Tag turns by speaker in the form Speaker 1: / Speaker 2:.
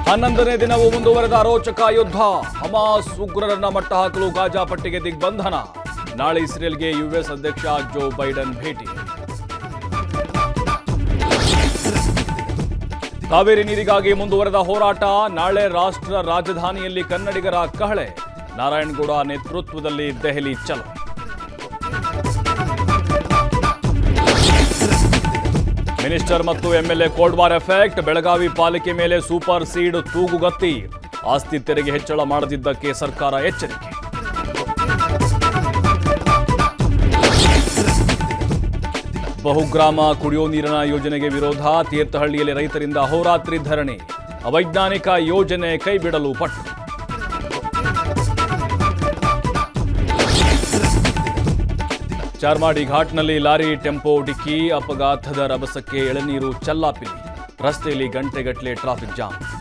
Speaker 1: ಹನ್ನೊಂದನೇ ದಿನವೂ ಮುಂದುವರೆದ ರೋಚಕ ಯುದ್ಧ ಹಮಾಸ್ ಉಗ್ರರನ್ನ ಮಟ್ಟ ಹಾಕಲು ಗಾಜಾ ಪಟ್ಟಿಗೆ ದಿಗ್ಬಂಧನ ನಾಳೆ ಇಸ್ರೇಲ್ಗೆ ಯುಎಸ್ ಅಧ್ಯಕ್ಷ ಜೋ ಬೈಡನ್ ಭೇಟಿ ಕಾವೇರಿ ನೀರಿಗಾಗಿ ಮುಂದುವರೆದ ಹೋರಾಟ ನಾಳೆ ರಾಷ್ಟ್ರ ರಾಜಧಾನಿಯಲ್ಲಿ ಕನ್ನಡಿಗರ ಕಹಳೆ ನಾರಾಯಣಗೌಡ ನೇತೃತ್ವದಲ್ಲಿ ದೆಹಲಿ ಚಲೋ ಮಿನಿಸ್ಟರ್ ಮತ್ತು MLA cold war effect Belagavi ಪಾಲಿಕೆ ಮೇಲೆ ಸೂಪರ್ ಸೀಡ್ ತೂಗುಗತ್ತಿ ಆಸ್ತಿ ತೆರಿಗೆ ಹೆಚ್ಚಳ ಮಾಡದಿದ್ದಕ್ಕೆ ಸರ್ಕಾರ ಎಚ್ಚರಿಕೆ ಬಹುಗ್ರಾಮ ಕುಡಿಯೋ ನೀರಿನ ಯೋಜನೆಗೆ ವಿರೋಧ ತೀರ್ಥಹಳ್ಳಿಯಲ್ಲಿ ರೈತರಿಂದ ಅಹೋರಾತ್ರಿ ಧರಣಿ ಅವೈಜ್ಞಾನಿಕ ಯೋಜನೆ ಕೈಬಿಡಲು ಪಟ್ಟು ಚಾರ್ಮಾಡಿ ಘಾಟ್ನಲ್ಲಿ ಲಾರಿ ಟೆಂಪೋ ಡಿಕ್ಕಿ ಅಪಘಾತದ ರಭಸಕ್ಕೆ ಎಳನೀರು ಚಲ್ಲಾಪಿಲಿ ರಸ್ತೆಯಲ್ಲಿ ಗಂಟೆಗಟ್ಟಲೆ ಟ್ರಾಫಿಕ್ ಜಾಮ್